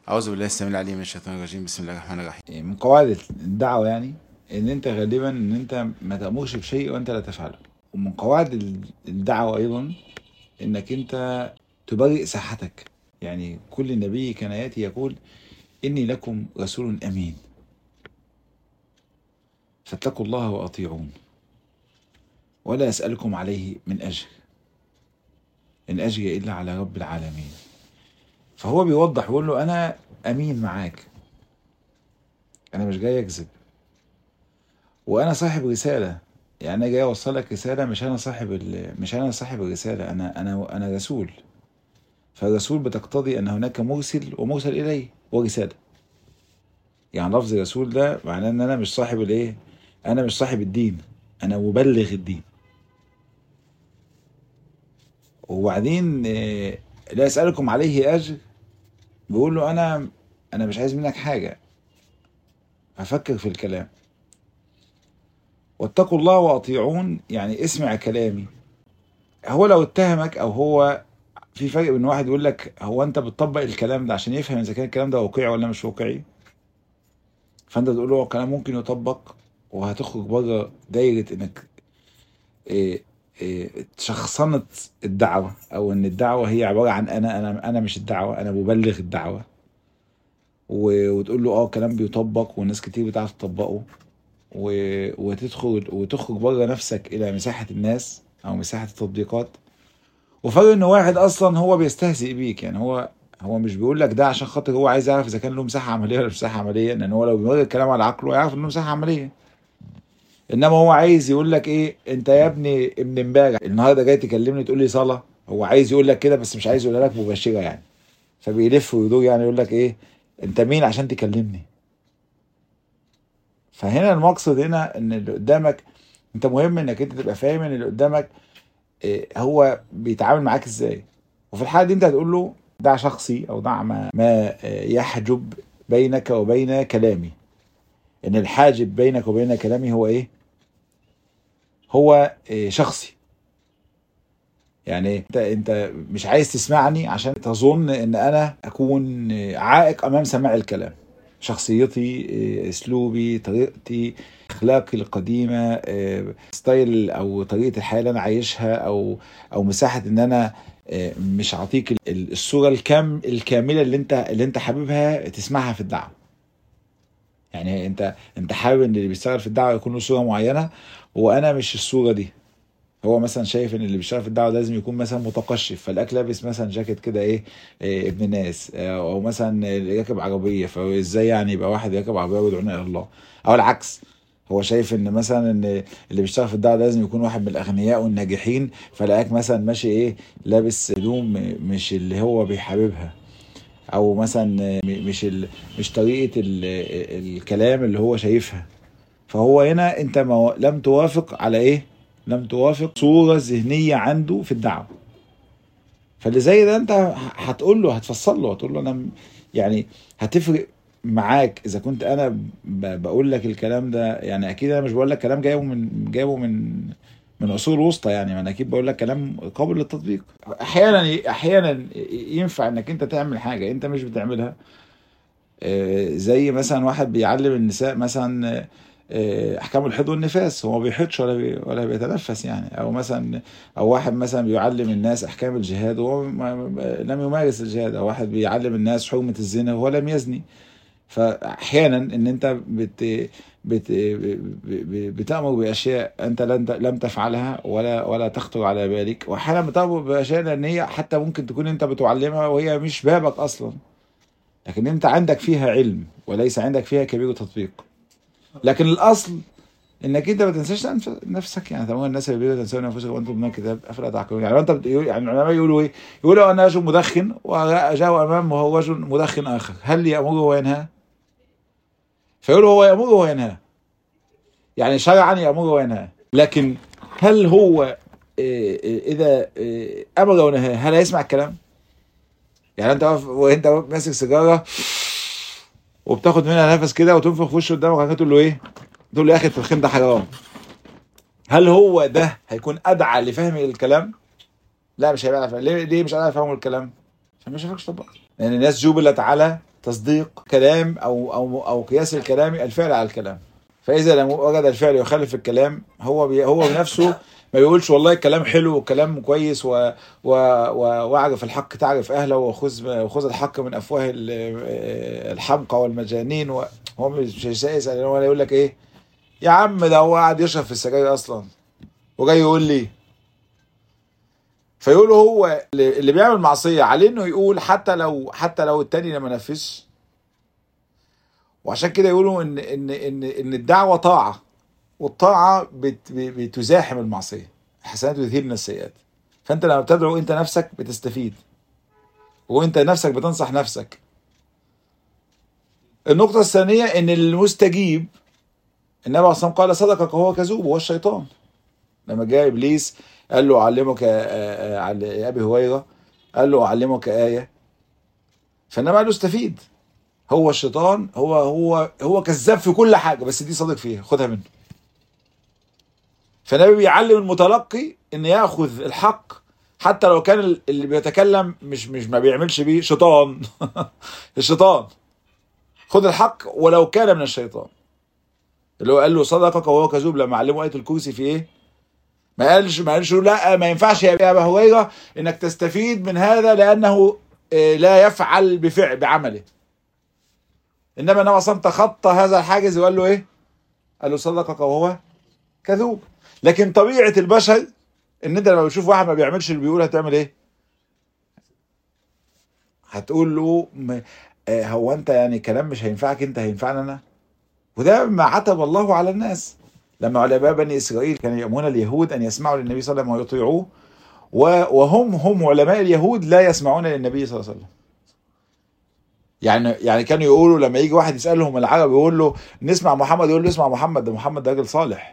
أعوذ بالله السميع العليم من الشيطان الرجيم بسم الله الرحمن الرحيم من قواعد الدعوة يعني ان انت غالبا ان انت ما تأمرش بشيء وانت لا تفعله ومن قواعد الدعوة ايضا انك انت تبرئ ساحتك يعني كل نبي كان ياتي يقول اني لكم رسول امين فاتقوا الله واطيعون ولا اسالكم عليه من اجر ان اجري الا على رب العالمين فهو بيوضح يقول له انا امين معاك انا مش جاي اكذب وانا صاحب رساله يعني انا جاي اوصلك رساله مش انا صاحب ال- مش انا صاحب الرساله انا انا انا رسول فالرسول بتقتضي ان هناك مرسل ومرسل اليه ورساله يعني لفظ رسول ده معناه ان انا مش صاحب الايه انا مش صاحب الدين انا مبلغ الدين وبعدين آه، لا اسالكم عليه اجر بيقول له انا انا مش عايز منك حاجه هفكر في الكلام واتقوا الله واطيعون يعني اسمع كلامي هو لو اتهمك او هو في فرق بين واحد يقول لك هو انت بتطبق الكلام ده عشان يفهم اذا كان الكلام ده واقعي ولا مش واقعي فانت تقول له هو الكلام ممكن يطبق وهتخرج بره دايره انك إيه إيه شخصنة الدعوة أو إن الدعوة هي عبارة عن أنا أنا أنا مش الدعوة أنا مبلغ الدعوة و- وتقول له اه كلام بيطبق وناس كتير بتعرف تطبقه و- وتدخل وتخرج بره نفسك الى مساحه الناس او مساحه التطبيقات وفرق ان واحد اصلا هو بيستهزئ بيك يعني هو هو مش بيقول لك ده عشان خاطر هو عايز يعرف اذا كان له مساحه عمليه ولا مش مساحه عمليه لان هو لو بيمر الكلام على عقله يعرف انه مساحه عمليه انما هو عايز يقول لك ايه انت يا ابني ابن امبارح النهارده جاي تكلمني تقول لي صلاه هو عايز يقول لك كده بس مش عايز يقولها لك مباشره يعني فبيلف ويدور يعني يقول لك ايه انت مين عشان تكلمني فهنا المقصد هنا ان اللي قدامك انت مهم انك انت تبقى فاهم ان اللي قدامك إيه، هو بيتعامل معاك ازاي وفي الحاله دي انت هتقول له دع شخصي او دع ما, ما آه، يحجب بينك وبين كلامي ان الحاجب بينك وبين كلامي هو ايه هو إيه، شخصي يعني انت انت مش عايز تسمعني عشان تظن ان انا اكون عائق امام سماع الكلام شخصيتي إيه، اسلوبي طريقتي اخلاقي القديمه إيه، ستايل او طريقه الحياه اللي انا عايشها او او مساحه ان انا إيه، مش هعطيك ال- الصوره الكام الكامله اللي انت اللي انت حاببها تسمعها في الدعوه يعني انت انت حابب ان اللي بيشتغل في الدعوه يكون له صوره معينه وانا مش الصوره دي هو مثلا شايف ان اللي بيشتغل في الدعوه لازم يكون مثلا متقشف فالاك لابس مثلا جاكيت كده ايه, إيه ابن ناس آه، او مثلا راكب عربيه فازاي يعني يبقى واحد راكب عربيه ويدعونا الى الله او العكس هو شايف ان مثلا ان اللي بيشتغل في الدعوه لازم يكون واحد من الاغنياء والناجحين فلاقاك مثلا ماشي ايه لابس هدوم مش اللي هو بيحببها او مثلا م- مش ال... مش طريقه ال... الكلام اللي هو شايفها فهو هنا انت ما لم توافق على ايه لم توافق صوره ذهنيه عنده في الدعوه فاللي زي ده انت هتقول له هتفصل له هتقول له انا م- يعني هتفرق معاك اذا كنت انا ب- بقول لك الكلام ده يعني اكيد انا مش بقول لك كلام جايبه من جايبه من من عصور وسطى يعني ما انا اكيد بقول لك كلام قابل للتطبيق احيانا احيانا ينفع انك انت تعمل حاجه انت مش بتعملها آه، زي مثلا واحد بيعلم النساء مثلا آه، احكام الحيض والنفاس هو ما بيحيضش ولا بي ولا بيتنفس يعني او مثلا او واحد مثلا بيعلم الناس احكام الجهاد وهو ما- ما- لم يمارس الجهاد او واحد بيعلم الناس حرمه الزنا وهو لم يزني فاحيانا ان انت بت بت ب- بتامر باشياء انت لن لم تفعلها ولا ولا تخطر على بالك واحيانا بتامر باشياء لان هي حتى ممكن تكون انت بتعلمها وهي مش بابك اصلا لكن انت عندك فيها علم وليس عندك فيها كبير تطبيق لكن الاصل انك انت ما تنساش أنف- نفسك يعني تمام الناس اللي بيقولوا تنسون انفسكم وانتم من الكتاب افلا تعقلون يعني لو انت بتقول يعني العلماء يقولوا ايه؟ يقولوا انا رجل مدخن وجاء امامه رجل مدخن اخر هل يامره وينهى؟ فيقولوا هو يامره وينهى يعني شرعا يامره وينهى لكن هل هو إيه، إيه، اذا إيه، امر ونهى هل هيسمع الكلام؟ يعني انت واقف وانت واقف ماسك سيجاره وبتاخد منها نفس كده وتنفخ في وشه قدامك بعد كده تقول له ايه؟ تقول له يا اخي التدخين ده حرام. هل هو ده هيكون ادعى لفهم الكلام؟ لا مش هيبقى عارف ليه ليه مش عارف يفهم الكلام؟ عشان ما شافكش طبعا لان الناس جبلت على تصديق كلام او او او قياس الكلام الفعل على الكلام فاذا لم وجد الفعل يخالف الكلام هو بي هو بنفسه ما بيقولش والله الكلام حلو والكلام كويس و و و واعرف الحق تعرف اهله وخذ وخذ الحق من افواه ال- الحمقى والمجانين و- هو مش مش يسال هو يقول لك ايه يا عم ده هو قاعد يشرب في السجاير اصلا وجاي يقول لي فيقولوا هو اللي اللي بيعمل معصيه عليه انه يقول حتى لو حتى لو التاني ما نفذش وعشان كده يقولوا ان ان ان ان الدعوه طاعه والطاعه بت بتزاحم المعصيه الحسنات يذهبن السيئات فانت لما بتدعو انت نفسك بتستفيد وانت نفسك بتنصح نفسك النقطة الثانية ان المستجيب النبي عليه الصلاة والسلام قال صدقك وهو كذوب وهو الشيطان لما جاء ابليس قال له اعلمك آه، آه، على- يا ابي هريره قال له اعلمك ايه فالنبي قال له استفيد هو الشيطان هو هو هو كذاب في كل حاجه بس دي صادق فيها خدها منه فالنبي بيعلم المتلقي ان ياخذ الحق حتى لو كان اللي بيتكلم مش مش ما بيعملش بيه شيطان الشيطان خد الحق ولو كان من الشيطان اللي هو قال له صدقك وهو كذوب لما علمه ايه الكرسي في ايه ما قالش ما قالش له لا ما ينفعش يا ابا هريره انك تستفيد من هذا لانه آه، لا يفعل بفعل بعمله انما النبي صلى تخطى هذا الحاجز وقال له ايه؟ قال له صدقك وهو كذوب لكن طبيعه البشر ان انت لما بتشوف واحد ما بيعملش اللي بيقول هتعمل ايه؟ هتقول له م- آه، هو انت يعني كلام مش هينفعك انت هينفعني انا؟ وده ما عتب الله على الناس لما علماء بني اسرائيل كانوا يامرون اليهود ان يسمعوا للنبي صلى الله عليه وسلم ويطيعوه و- وهم هم علماء اليهود لا يسمعون للنبي صلى الله عليه وسلم يعني يعني كانوا يقولوا لما يجي واحد يسالهم العرب يقول له نسمع محمد يقول له اسمع محمد ده محمد ده راجل صالح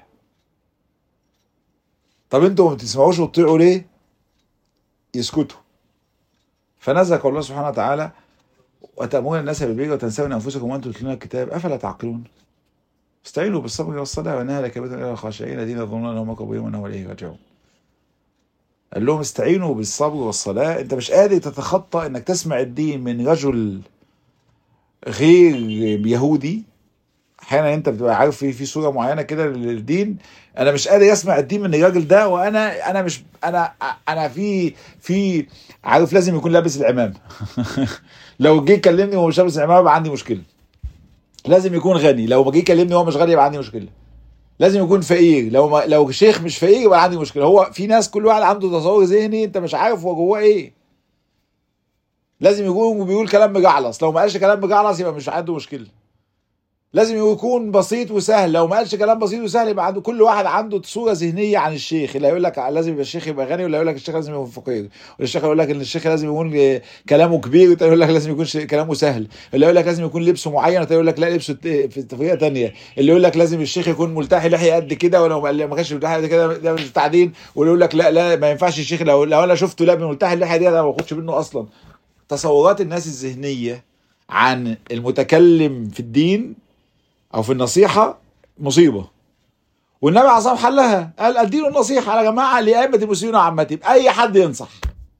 طب انتوا ما بتسمعوش وتطيعوا ليه يسكتوا فنزل قول الله سبحانه وتعالى وتأمرون الناس بالبر وتنسون انفسكم وانتم تتلون الكتاب افلا تعقلون استعينوا بالصبر والصلاه وانها لكبيره الى الخاشعين الذين يظنون انهم مقبولون وانهم اليه راجعون قال لهم استعينوا بالصبر والصلاه انت مش قادر تتخطى انك تسمع الدين من رجل غير يهودي احيانا انت بتبقى عارف في في صوره معينه كده للدين انا مش قادر اسمع الدين من الراجل ده وانا انا مش انا انا في في عارف لازم يكون لابس العمامه لو جه يكلمني وهو مش لابس العمامه يبقى عندي مشكله لازم يكون غني لو ما جه يكلمني وهو مش غني يبقى عندي مشكله لازم يكون فقير لو ما لو شيخ مش فقير يبقى عندي مشكله هو في ناس كل واحد عنده تصور ذهني انت مش عارف هو جواه ايه لازم يكون بيقول كلام مجعلص لو ما قالش كلام مجعلص يبقى مش عنده مشكله لازم يكون بسيط وسهل لو ما قالش كلام بسيط وسهل يبقى عنده كل واحد عنده صوره ذهنيه عن الشيخ اللي هيقول لك لازم يبقى الشيخ يبقى غني ولا يقول لك الشيخ لازم يكون فقير والشيخ يقول لك ان الشيخ لازم يكون كلامه كبير والتاني يقول لك لازم يكون شيء- كلامه سهل اللي يقول لك لازم يكون لبسه معين والتاني يقول لك لا لبسه ت- في طريقه تانية اللي يقول لك لازم الشيخ يكون ملتحي لحيه قد كده ولو ما ما كانش ملتحي قد كده ده مش تعديل واللي يقول لك لا لا ما ينفعش الشيخ لو لو انا شفته لا ملتحي اللحيه دي انا ما باخدش منه اصلا تصورات الناس الذهنيه عن المتكلم في الدين او في النصيحه مصيبه والنبي عليه الصلاه والسلام حلها قال الدين النصيحه يا جماعه لائمه المسلمين وعامتهم اي حد ينصح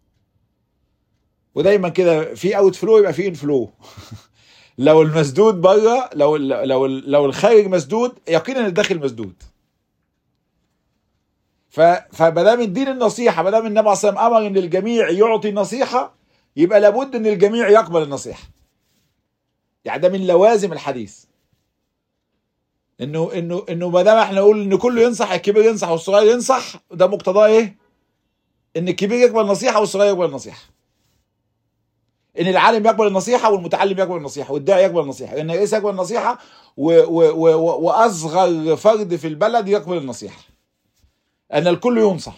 ودايما كده في اوت فلو يبقى في ان فلو لو المسدود بره لو لو لو الخارج مسدود يقينا الداخل مسدود ف فما دام الدين النصيحه ما دام النبي عليه الصلاه والسلام امر ان الجميع يعطي النصيحه يبقى لابد ان الجميع يقبل النصيحه يعني ده من لوازم الحديث انه انه انه ما دام احنا نقول ان كله ينصح الكبير ينصح والصغير ينصح ده مقتضاه ايه؟ ان الكبير يقبل النصيحه والصغير يقبل النصيحه. ان العالم يقبل النصيحه والمتعلم يقبل النصيحه والداعي يقبل النصيحه، ان الرئيس يقبل النصيحه و و و و واصغر فرد في البلد يقبل النصيحه. ان الكل ينصح.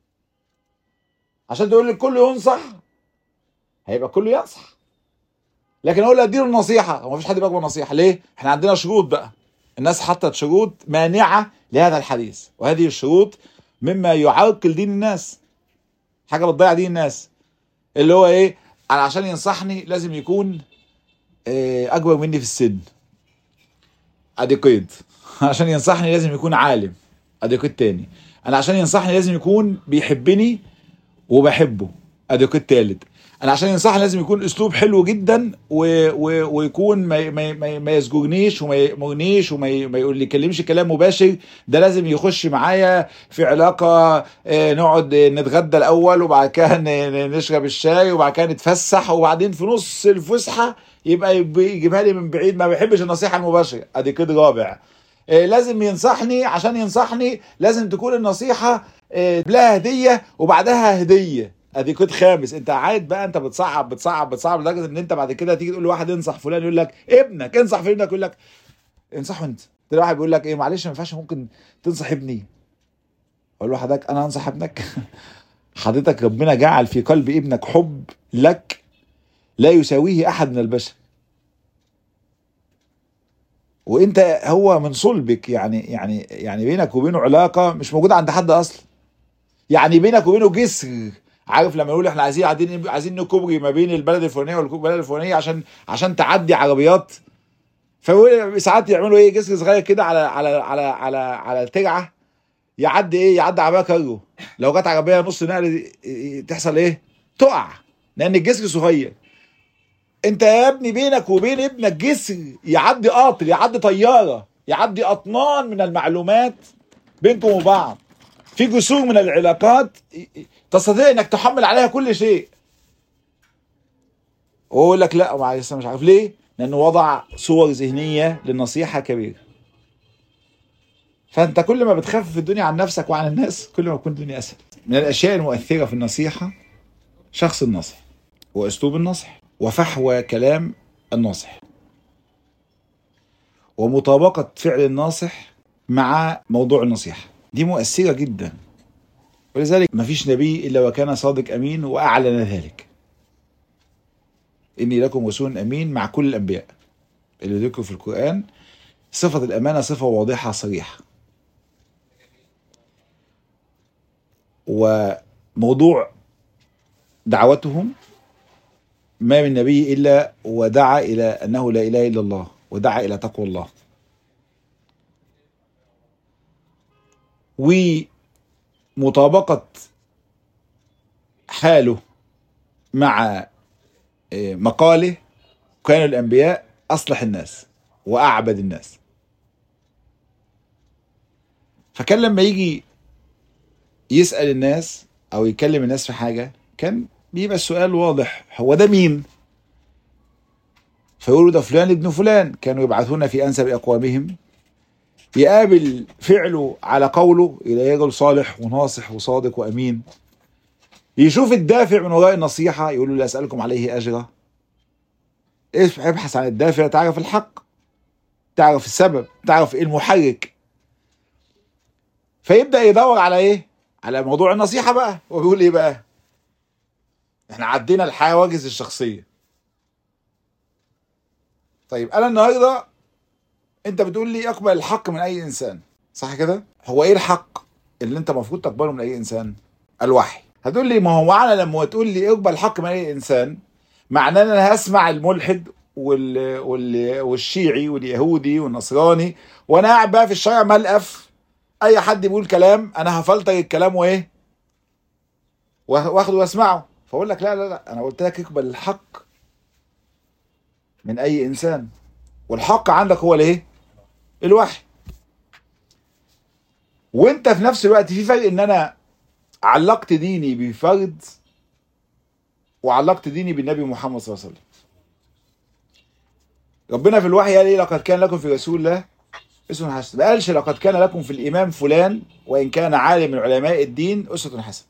عشان تقول الكل ينصح هيبقى الكل ينصح. لكن اقول اديله النصيحه هو مفيش حد بيقبل النصيحه ليه؟ احنا عندنا شروط بقى. الناس حطت شروط مانعة لهذا الحديث وهذه الشروط مما يعرقل دين الناس حاجة بتضيع دين الناس اللي هو ايه انا عشان ينصحني لازم يكون إيه اكبر مني في السن ادي قيد عشان ينصحني لازم يكون عالم ادي قيد تاني انا عشان ينصحني لازم يكون بيحبني وبحبه ادي قيد تالت انا عشان ينصحني لازم يكون اسلوب حلو جدا و... و... ويكون ما ما ما, ما يسجنيش وما يأمرنيش وما ي... ما يقول لي كلمش كلام مباشر ده لازم يخش معايا في علاقه آه، نقعد نتغدى الاول وبعد كده ن- نشرب الشاي وبعد كده نتفسح وبعدين في نص الفسحه يبقى يب- يجيبها لي من بعيد ما بيحبش النصيحه المباشره ادي كده رابع آه، لازم ينصحني عشان ينصحني لازم تكون النصيحه آه، لها هديه وبعدها هديه ادي كود خامس انت قاعد بقى انت بتصعب بتصعب بتصعب لدرجه ان انت بعد كده تيجي تقول لواحد انصح فلان يقول لك ابنك انصح في ابنك يقول لك انصحه انت تلاقي واحد بيقول لك ايه معلش ما ينفعش ممكن تنصح ابني اقول له حضرتك انا انصح ابنك حضرتك ربنا جعل في قلب ابنك حب لك لا يساويه احد من البشر وانت هو من صلبك يعني يعني يعني بينك وبينه علاقه مش موجوده عند حد اصلا يعني بينك وبينه جسر عارف لما يقول احنا عايزين عايزين عايزين نكوبري ما بين البلد الفلانيه والبلد الفلانيه عشان عشان تعدي عربيات فيقول ساعات يعملوا ايه جسر صغير كده على على على على على الترعه يعدي ايه يعدي عربيه كارو لو جت عربيه نص نقل تحصل ايه تقع لان الجسر صغير انت يا ابني بينك وبين ابنك جسر يعدي قطر يعدي طياره يعدي اطنان من المعلومات بينكم وبعض في جسور من العلاقات تستطيع انك تحمل عليها كل شيء وهو يقول لك لا ما لسه مش عارف ليه لانه وضع صور ذهنيه للنصيحه كبيره فانت كل ما بتخفف الدنيا عن نفسك وعن الناس كل ما تكون الدنيا اسهل من الاشياء المؤثره في النصيحه شخص الناصح واسلوب النصح وفحوى كلام الناصح ومطابقه فعل الناصح مع موضوع النصيحه دي مؤثره جدا ولذلك ما فيش نبي الا وكان صادق امين واعلن ذلك اني لكم رسول امين مع كل الانبياء اللي ذكروا في القران صفه الامانه صفه واضحه صريحه وموضوع دعوتهم ما من نبي الا ودعا الى انه لا اله الا الله ودعا الى تقوى الله ومطابقة حاله مع مقاله كانوا الأنبياء أصلح الناس وأعبد الناس فكان لما يجي يسأل الناس أو يكلم الناس في حاجة كان بيبقى السؤال واضح هو ده مين؟ فيقولوا ده فلان ابن فلان كانوا يبعثون في أنسب أقوامهم يقابل فعله على قوله إلى رجل صالح وناصح وصادق وأمين يشوف الدافع من وراء النصيحة يقول له لا أسألكم عليه أجرا ابحث عن الدافع تعرف الحق تعرف السبب تعرف ايه المحرك فيبدأ يدور على ايه على موضوع النصيحة بقى ويقول ايه بقى احنا عدينا الحواجز الشخصية طيب انا النهارده انت بتقول لي اقبل الحق من اي انسان صح كده هو ايه الحق اللي انت المفروض تقبله من اي انسان الوحي هتقول لي ما هو معنى لما تقول لي اقبل الحق من اي انسان معناه ان انا هسمع الملحد وال... وال... والشيعي واليهودي والنصراني وانا قاعد بقى في الشارع ملقف اي حد بيقول كلام انا هفلتر الكلام وايه واخده واسمعه فاقول لك لا لا لا انا قلت لك اقبل الحق من اي انسان والحق عندك هو الايه الوحي وانت في نفس الوقت في فرق ان انا علقت ديني بفرد وعلقت ديني بالنبي محمد صلى الله عليه وسلم ربنا في الوحي قال ايه لقد كان لكم في رسول الله اسوة حسنة ما قالش لقد كان لكم في الامام فلان وان كان عالم من علماء الدين اسوة حسنة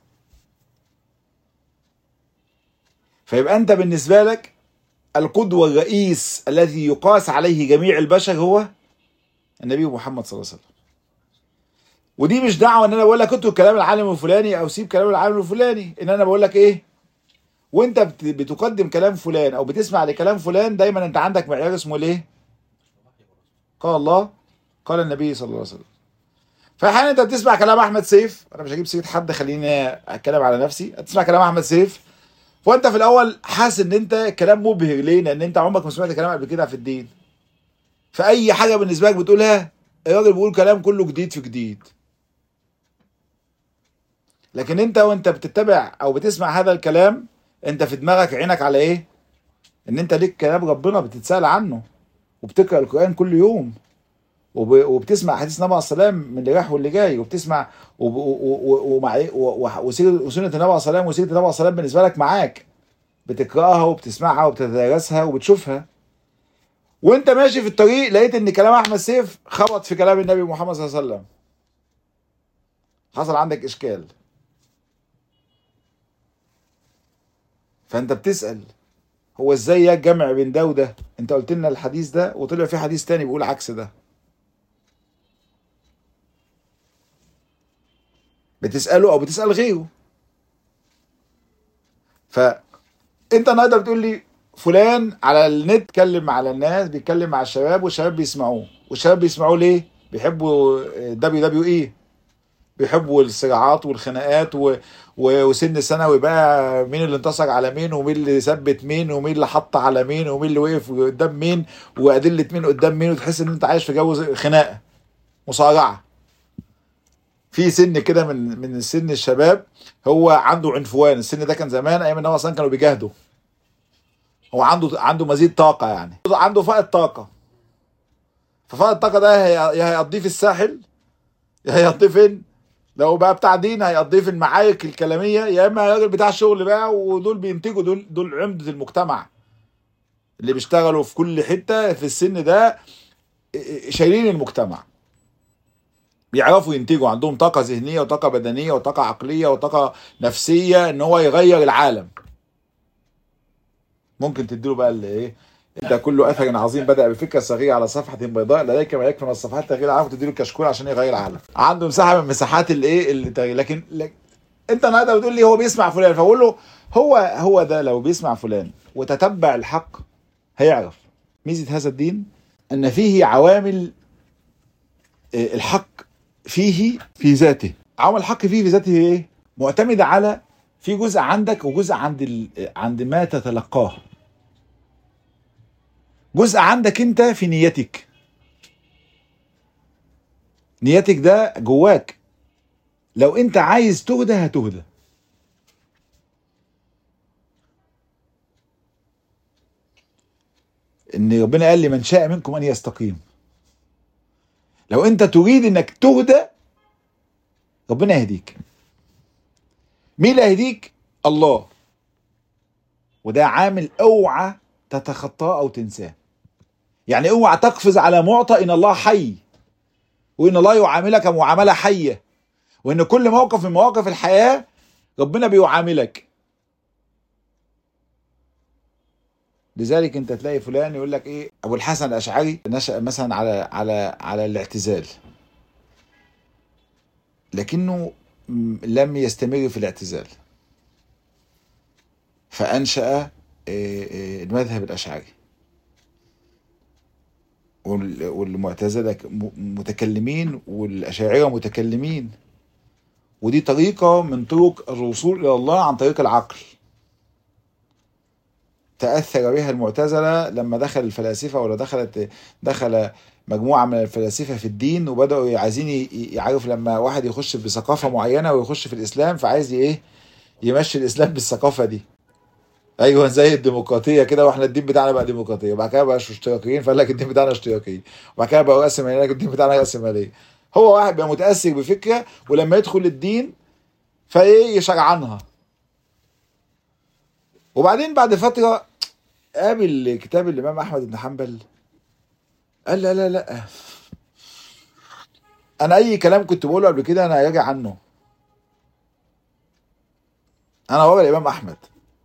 فيبقى انت بالنسبة لك القدوة الرئيس الذي يقاس عليه جميع البشر هو النبي محمد صلى الله عليه وسلم ودي مش دعوة ان انا بقول لك اترك كلام العالم الفلاني او سيب كلام العالم الفلاني ان انا بقول لك ايه وانت بتقدم كلام فلان او بتسمع لكلام فلان دايما انت عندك معيار اسمه الايه قال الله قال النبي صلى الله عليه وسلم فاحيانا انت بتسمع كلام احمد سيف انا مش هجيب سيره حد خليني اتكلم على نفسي تسمع كلام احمد سيف وانت في الاول حاسس ان انت كلام مبهر ليه لان انت عمرك ما سمعت كلام قبل كده في الدين فاي حاجه بالنسبه لك بتقولها الراجل بيقول كلام كله جديد في جديد لكن انت وانت بتتبع او بتسمع هذا الكلام انت في دماغك عينك على ايه ان انت ليك كلام ربنا بتتسال عنه وبتقرا القران كل يوم وب- وبتسمع حديث النبي عليه السلام من اللي رايح واللي جاي وبتسمع وب- و- و- ومع إيه؟ و- و- وسيرة- وسنه النبي عليه السلام وسيره النبي عليه السلام بالنسبه لك معاك بتقراها وبتسمعها وبتتدرسها وبتشوفها وانت ماشي في الطريق لقيت ان كلام احمد سيف خبط في كلام النبي محمد صلى الله عليه وسلم حصل عندك اشكال فانت بتسال هو ازاي يا جمع بين ده وده انت قلت لنا الحديث ده وطلع في حديث تاني بيقول عكس ده بتساله او بتسال غيره فانت النهارده بتقول لي فلان على النت بيتكلم على الناس بيتكلم مع الشباب والشباب بيسمعوه والشباب بيسمعوه ليه بيحبوا دبليو دبليو اي بيحبوا الصراعات والخناقات و... و... وسن ثانوي بقى مين اللي انتصر على مين ومين اللي ثبت مين ومين اللي حط على مين ومين اللي وقف قدام مين وادله مين قدام مين وتحس ان انت عايش في جو خناقه مصارعه في سن كده من من سن الشباب هو عنده عنفوان السن ده كان زمان ايام النبي اصلا كانوا بيجاهدوا هو عنده عنده مزيد طاقه يعني عنده فائض طاقه ففائض الطاقه ده هي- يا هيقضيه في الساحل يا هيقضيه فين لو بقى بتاع دين هيقضيه في المعارك الكلاميه يا اما راجل بتاع شغل بقى ودول بينتجوا دول دول عمده المجتمع اللي بيشتغلوا في كل حته في السن ده شايلين المجتمع بيعرفوا ينتجوا عندهم طاقه ذهنيه وطاقه بدنيه وطاقه عقليه وطاقه نفسيه ان هو يغير العالم ممكن تديله بقى اللي ايه انت كل اثر عظيم بدا بفكره صغيره على صفحه بيضاء لديك ما يكفي من الصفحات تغيير العالم تديله كشكول عشان يغير العالم عنده مساحه من مساحات الايه التغيير لكن, لكن انت النهارده بتقول لي هو بيسمع فلان فبقول له هو هو ده لو بيسمع فلان وتتبع الحق هيعرف ميزه هذا الدين ان فيه عوامل اه، الحق فيه في ذاته عوامل الحق فيه في ذاته ايه معتمده على في جزء عندك وجزء عند ال... عند ما تتلقاه جزء عندك انت في نيتك نيتك ده جواك لو انت عايز تهدى هتهدى ان ربنا قال لمن شاء منكم ان يستقيم لو انت تريد انك تهدى ربنا يهديك مين اللي هيهديك الله وده عامل اوعى تتخطاه او تنساه يعني اوعى تقفز على معطى ان الله حي وان الله يعاملك معامله حيه وان كل موقف من مواقف الحياه ربنا بيعاملك لذلك انت تلاقي فلان يقول لك ايه ابو الحسن الاشعري نشا مثلا على على على الاعتزال لكنه م- لم يستمر في الاعتزال فانشا آه، آه، المذهب الاشعري وال- والمعتزله ك- م- متكلمين والاشاعره متكلمين ودي طريقه من طرق الوصول الى الله عن طريق العقل تاثر بها المعتزله لما دخل الفلاسفه ولا دخلت دخل مجموعه من الفلاسفه في الدين وبداوا عايزين ي- يعرف لما واحد يخش بثقافه معينه ويخش في الاسلام فعايز ايه يمشي الاسلام بالثقافه دي ايوه زي الديمقراطيه كده واحنا الدين بتاعنا بقى ديمقراطيه وبعد كده بقى اشتراكيين فقال لك الدين بتاعنا اشتراكي وبعد كده بقى راسماليه قال لك الدين بتاعنا راسماليه هو واحد بقى متاثر بفكره ولما يدخل الدين فايه يشرعنها وبعدين بعد فتره قابل كتاب الامام احمد بن حنبل قال لا لا لا انا اي كلام كنت بقوله قبل كده انا راجع عنه انا ورا الامام احمد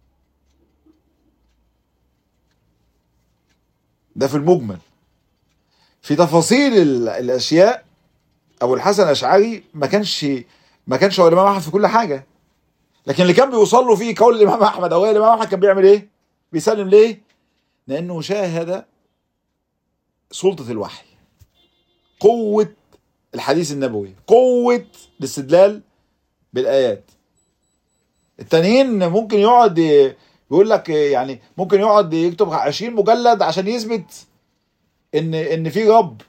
ده في المجمل في تفاصيل ال- الاشياء ابو الحسن الاشعري ما كانش ما كانش هو الامام احمد في كل حاجه لكن اللي كان بيوصل له فيه قول الامام احمد او غير الامام احمد كان بيعمل ايه؟ بيسلم ليه؟ لانه شاهد سلطه الوحي قوه الحديث النبوي قوه الاستدلال بالايات التانيين ممكن يقعد ي- يقول لك يعني ممكن يقعد يكتب 20 مجلد عشان يثبت ان ان في رب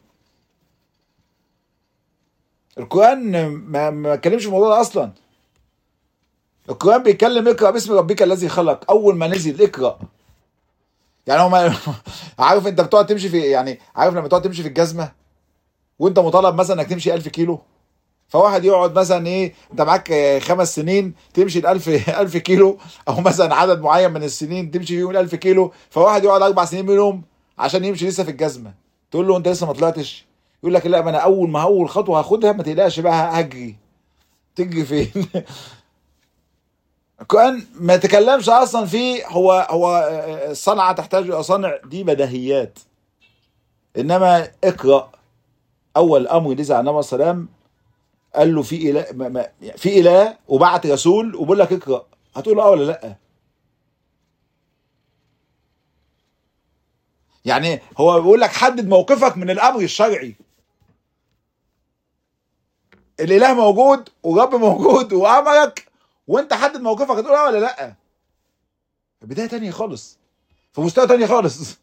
القران ما ما اتكلمش في الموضوع ده اصلا القرآن بيتكلم اقرأ باسم ربك الذي خلق أول ما نزل اقرأ يعني هو ما عارف انت بتقعد تمشي في يعني عارف لما تقعد تمشي في الجزمة وانت مطالب مثلا انك تمشي 1000 كيلو فواحد يقعد مثلا ايه انت معاك آه، خمس سنين تمشي ال 1000 1000 كيلو او مثلا عدد معين من السنين تمشي فيهم ال 1000 كيلو فواحد يقعد اربع سنين منهم عشان يمشي لسه في الجزمه تقول له انت لسه ما طلعتش يقول لك لا ما انا اول ما اول خطوه هاخدها ما تقلقش بقى هجري تجري فين القرآن ما تكلمش اصلا فيه هو هو آه، الصنعه تحتاج الى صنع دي بديهيات انما اقرا اول امر نزل على النبي صلى الله عليه وسلم قال له في اله ما ما في اله وبعت رسول وبيقول لك اقرا هتقول اه ولا لا يعني هو بيقول لك حدد موقفك من الامر الشرعي الاله موجود ورب موجود وامرك وانت حدد موقفك هتقول اه ولا لا بدايه تانية خالص في مستوى تاني خالص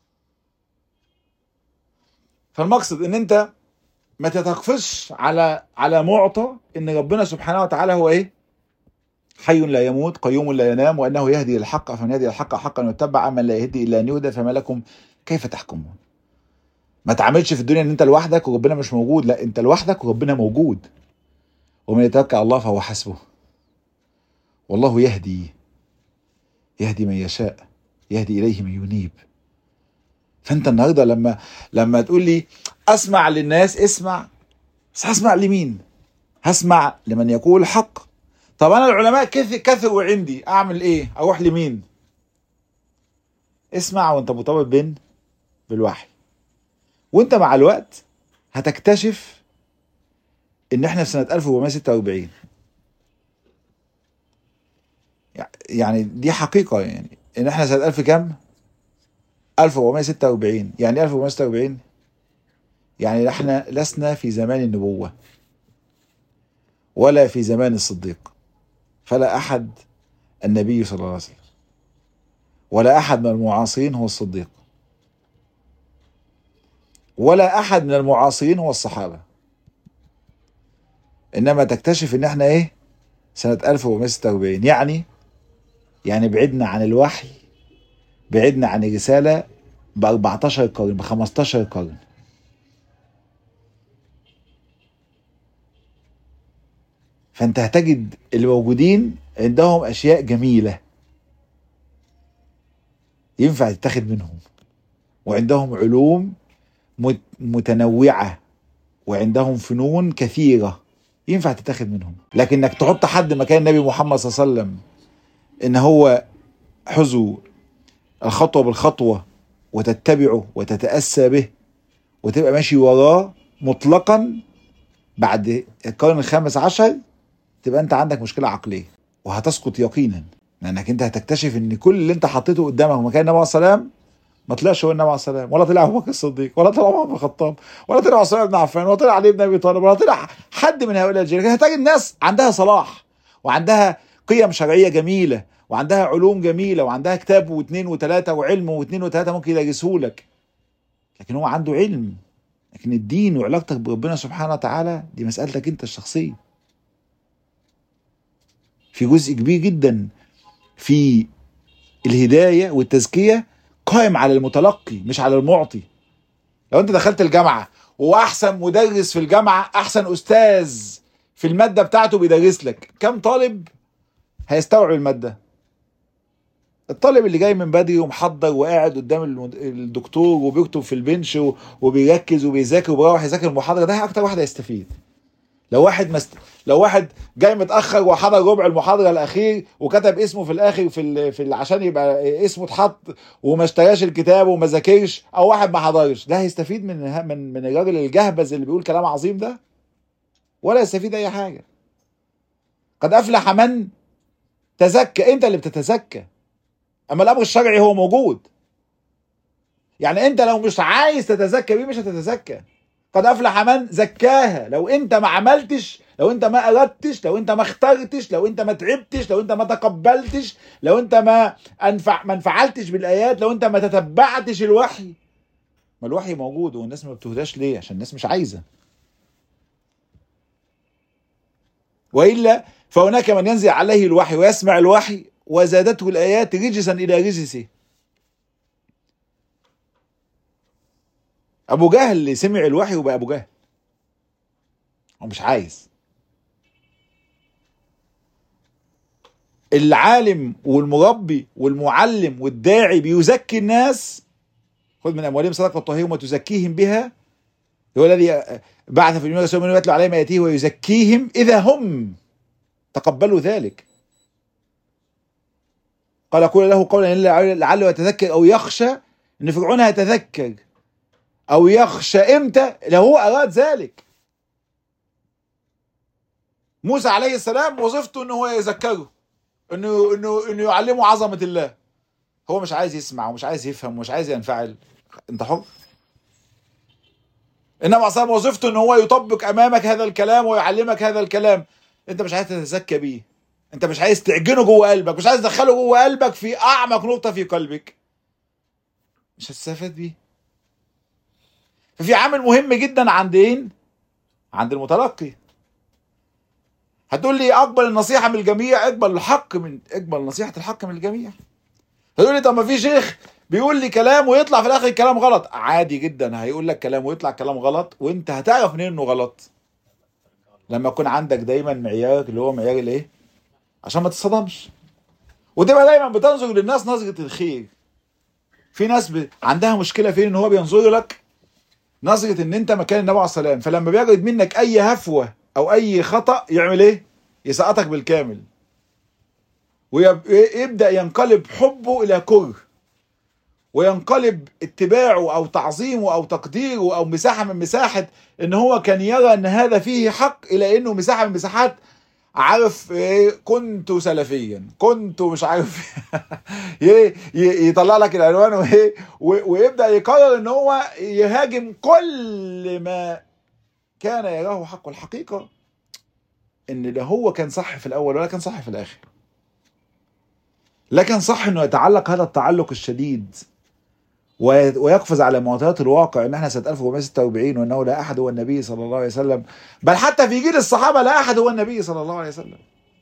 فالمقصد ان انت ما تتقفش على على معطى ان ربنا سبحانه وتعالى هو ايه حي لا يموت قيوم لا ينام وانه يهدي الحق فمن يهدي الحق حقا يتبع من لا يهدي الا ان يهدى فما لكم كيف تحكمون ما تعملش في الدنيا ان انت لوحدك وربنا مش موجود لا انت لوحدك وربنا موجود ومن يتوكل على الله فهو حسبه والله يهدي يهدي من يشاء يهدي اليه من ينيب فانت النهارده لما لما تقول لي اسمع للناس اسمع بس هسمع لمين؟ هسمع لمن يقول الحق طب انا العلماء كث- كثروا عندي اعمل ايه؟ اروح لمين؟ اسمع وانت مرتبط بين بالوحي وانت مع الوقت هتكتشف ان احنا في سنه 1446 يعني دي حقيقه يعني ان احنا سنه 1000 كام؟ 1446 يعني ايه 1446 يعني احنا لسنا في زمان النبوة ولا في زمان الصديق فلا أحد النبي صلى الله عليه وسلم ولا أحد من المعاصرين هو الصديق ولا أحد من المعاصرين هو الصحابة إنما تكتشف إن احنا إيه سنة 1446 يعني يعني بعدنا عن الوحي بعدنا عن الرسالة ب 14 قرن ب 15 قرن فانت هتجد اللي موجودين عندهم اشياء جميله ينفع تتاخد منهم وعندهم علوم مت- متنوعه وعندهم فنون كثيره ينفع تتاخد منهم لكن انك تحط حد مكان النبي محمد صلى الله عليه وسلم ان هو حذو الخطوه بالخطوه وتتبعه وتتاسى به وتبقى ماشي وراه مطلقا بعد القرن الخامس عشر تبقى انت عندك مشكله عقليه وهتسقط يقينا لانك انت هتكتشف ان كل اللي انت حطيته قدامك مكان النبي عليه الصلاه والسلام ما طلعش هو النبي عليه الصلاه والسلام ولا طلع ابو بكر الصديق ولا طلع عمر بن الخطاب ولا طلع عثمان بن عفان ولا طلع علي بن ابي طالب ولا طلع حد من هؤلاء الرجال هتجد ناس عندها صلاح وعندها قيم شرعيه جميله وعندها علوم جميله وعندها كتاب واثنين وثلاثه وعلم واثنين وثلاثه ممكن يدرسه لك لكن هو عنده علم لكن الدين وعلاقتك بربنا سبحانه وتعالى دي مسألتك انت الشخصية في جزء كبير جدا في الهداية والتزكية قائم على المتلقي مش على المعطي لو انت دخلت الجامعة واحسن مدرس في الجامعة احسن استاذ في المادة بتاعته بيدرس لك كم طالب هيستوعب المادة الطالب اللي جاي من بدري ومحضر وقاعد قدام المد- الدكتور وبيكتب في البنش و- وبيركز وبيذاكر وبيروح يذاكر المحاضره ده اكتر واحد هيستفيد لو واحد مست... لو واحد جاي متاخر وحضر ربع المحاضره الاخير وكتب اسمه في الاخر في ال... في ال... عشان يبقى اسمه اتحط وما اشتراش الكتاب وما ذاكرش او واحد ما حضرش ده هيستفيد من من من الراجل الجهبذ اللي بيقول كلام عظيم ده ولا يستفيد اي حاجه قد افلح من تزكى انت اللي بتتزكى اما الامر الشرعي هو موجود يعني انت لو مش عايز تتزكى بيه مش هتتزكى قد افلح من زكاها لو انت ما عملتش لو انت ما اردتش لو انت ما اخترتش لو انت ما تعبتش لو انت ما تقبلتش لو انت ما انفع ما انفعلتش بالايات لو انت ما تتبعتش الوحي ما الوحي موجود والناس ما بتهداش ليه عشان الناس مش عايزه والا فهناك من ينزل عليه الوحي ويسمع الوحي وزادته الآيات رجسا إلى رجسه أبو جهل اللي سمع الوحي وبقى أبو جهل هو مش عايز العالم والمربي والمعلم والداعي بيزكي الناس خذ من اموالهم صدقه طهيرهم وتزكيهم بها هو الذي بعث في اليوم رسولا يتلو عليهم اياته ويزكيهم اذا هم تقبلوا ذلك قال قول له قولا لعله يتذكر او يخشى ان فرعون هيتذكر او يخشى امتى لو هو اراد ذلك موسى عليه السلام وظيفته انه هو يذكره انه انه انه يعلمه عظمه الله هو مش عايز يسمع ومش عايز يفهم ومش عايز ينفعل انت حر انما اصلا وظيفته ان هو يطبق امامك هذا الكلام ويعلمك هذا الكلام انت مش عايز تتزكى بيه انت مش عايز تعجنه جوه قلبك مش عايز تدخله جوه قلبك في اعمق نقطه في قلبك مش هتستفاد بيه ففي عامل مهم جدا عند ايه عند المتلقي هتقول لي اقبل النصيحه من الجميع اقبل الحق من اقبل نصيحه الحق من الجميع هتقول لي طب ما في شيخ بيقول لي كلام ويطلع في الاخر الكلام غلط عادي جدا هيقول لك كلام ويطلع كلام غلط وانت هتعرف منين انه غلط لما يكون عندك دايما معيارك اللي هو معيار الايه عشان ما تتصدمش وتبقى دايما بتنظر للناس نظره الخير في ناس ب... عندها مشكله فين ان هو بينظر لك نظره ان انت مكان النبي عليه الصلاه والسلام فلما بيجد منك اي هفوه او اي خطا يعمل ايه يسقطك بالكامل ويبدا ينقلب حبه الى كره وينقلب اتباعه او تعظيمه او تقديره او مساحه من مساحه ان هو كان يرى ان هذا فيه حق الى انه مساحه من مساحات عارف إيه كنت سلفيا كنت مش عارف يطلع لك العنوان وايه ويبدا يقرر ان هو يهاجم كل ما كان يراه حق الحقيقه ان لا هو كان صح في الاول ولا كان صح في الاخر لكن صح انه يتعلق هذا التعلق الشديد ويقفز على معطيات الواقع ان احنا سنه 1446 وانه لا احد هو النبي صلى الله عليه وسلم بل حتى في جيل الصحابه لا احد هو النبي صلى الله عليه وسلم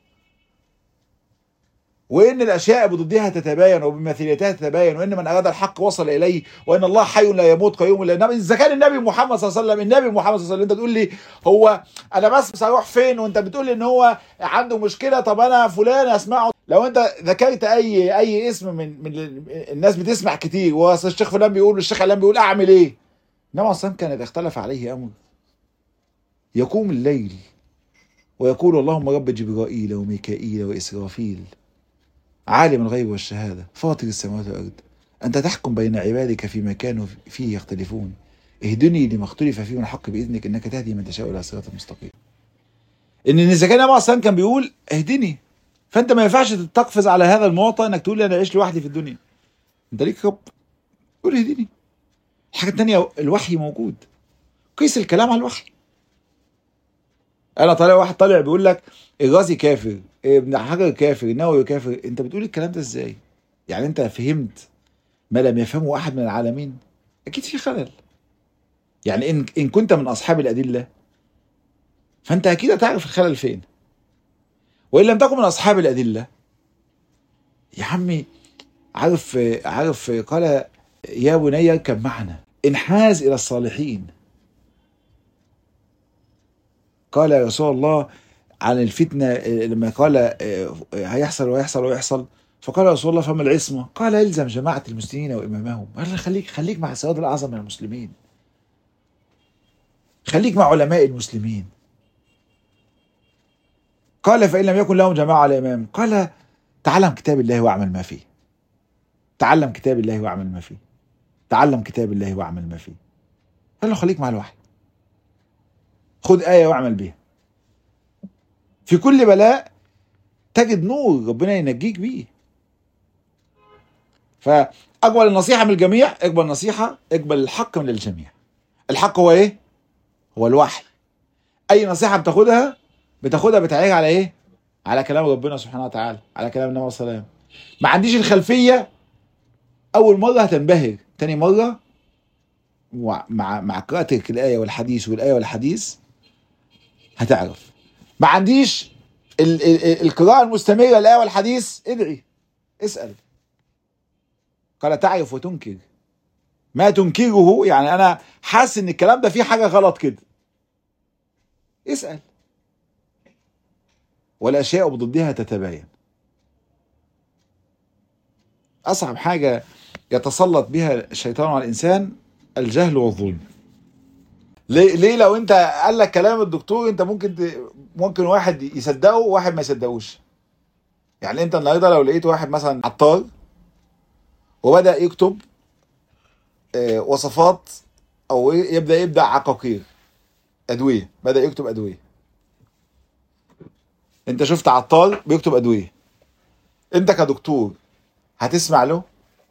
وان الاشياء بضدها تتباين وبمثيلتها تتباين وان من اراد الحق وصل اليه وان الله حي لا يموت قيوم لا ينام اذا كان النبي محمد صلى الله عليه وسلم النبي محمد صلى الله عليه وسلم انت تقول لي هو انا بس هروح فين وانت بتقول لي ان هو عنده مشكله طب انا فلان اسمعه لو انت ذكرت اي اي اسم من من الناس بتسمع كتير واصل الشيخ فلان بيقول والشيخ علان بيقول اعمل ايه؟ انما اصلا كان اذا اختلف عليه امر يقوم الليل ويقول اللهم رب جبرائيل وميكائيل واسرافيل عالم الغيب والشهاده فاطر السماوات والارض انت تحكم بين عبادك فيما كانوا فيه يختلفون اهدني لما اختلف فيه من الحق باذنك انك تهدي من تشاء الى صراط مستقيم ان اذا كان النبي اصلا كان بيقول اهدني فانت ما ينفعش تقفز على هذا المواطن انك تقول لي انا اعيش لوحدي في الدنيا انت ليك رب قول اهدني الحاجه الثانيه الوحي موجود قيس الكلام على الوحي انا طالع واحد طالع بيقول لك الرازي كافر ابن حجر كافر النووي كافر انت بتقول الكلام ده ازاي يعني انت فهمت ما لم يفهمه احد من العالمين اكيد في خلل يعني ان ان كنت من اصحاب الادله فانت اكيد هتعرف الخلل فين وان لم تكن من اصحاب الادله يا عمي عارف عارف قال يا بني اركب معنا انحاز الى الصالحين قال يا رسول الله عن الفتنه لما قال هيحصل ويحصل ويحصل فقال يا رسول الله فما العصمه؟ قال الزم جماعه المسلمين وامامهم قال خليك خليك مع السواد الاعظم من المسلمين خليك مع علماء المسلمين قال فإن لم يكن لهم جماعة على إمام قال تعلم كتاب الله واعمل ما فيه تعلم كتاب الله واعمل ما فيه تعلم كتاب الله واعمل ما فيه قال له خليك مع الوحي خد آية واعمل بيها في كل بلاء تجد نور ربنا ينجيك بيه فأقبل النصيحة من الجميع اقبل نصيحة اقبل الحق من الجميع الحق هو ايه هو الوحي اي نصيحة بتاخدها بتاخدها بتعيش على ايه على كلام ربنا سبحانه وتعالى على كلام النبي صلى الله عليه وسلم ما عنديش الخلفية اول مرة هتنبهر تاني مرة مع مع قراءتك الآية والحديث والآية والحديث هتعرف ما عنديش ال- ال- القراءة المستمرة الآية والحديث ادعي اسأل قال تعرف وتنكر ما تنكره يعني أنا حاسس إن الكلام ده فيه حاجة غلط كده اسأل والأشياء بضدها تتباين أصعب حاجة يتسلط بها الشيطان على الإنسان الجهل والظلم ليه ليه لو انت قال لك كلام الدكتور انت ممكن ت... ممكن واحد يصدقه وواحد ما يصدقوش يعني انت النهارده لو لقيت واحد مثلا عطار وبدا يكتب آه، وصفات او يبدا يبدا عقاقير ادويه بدا يكتب ادويه انت شفت عطار بيكتب ادويه انت كدكتور هتسمع له